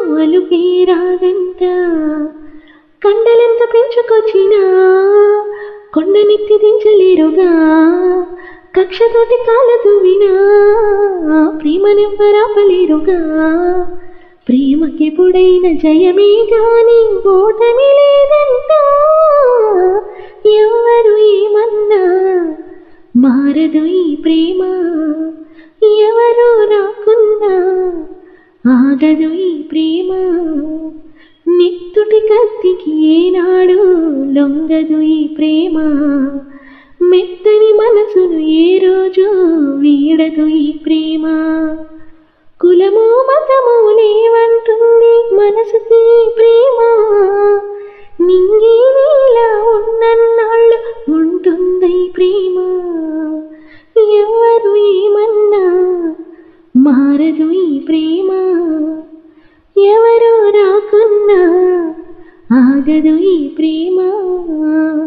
అలుపే రాదంట కండలెంత పెంచుకొచ్చినా కొండనెత్తి దించలేరుగా కక్షతోటి కాలదు వినా ప్రేమనెవ్వరాపలేరుగా ప్రేమకెప్పుడైన జయమే గాని ఓటమి లేదంట ఎవరు ఏమన్నా మారదు ఈ ప్రేమ ఎవరు రాకున్నా ఆగదు ఈ ప్రేమ నిత్తుటి కత్తికి ఏనాడు లొంగదు ఈ ప్రేమ మెత్తని మనసును ఏ రోజు వీడదు ఈ ప్రేమ కులము మతము లేవంటుంది మనసుకి ఈ ప్రేమ నింగి నీలా ఉన్నన్నాళ్ళు ఉంటుంది ఈ ప్రేమ ఎవరు ఏమన్నా మారదు ఈ ప్రేమ ఎవరు రాకున్నా ఆగదు ఈ ప్రేమ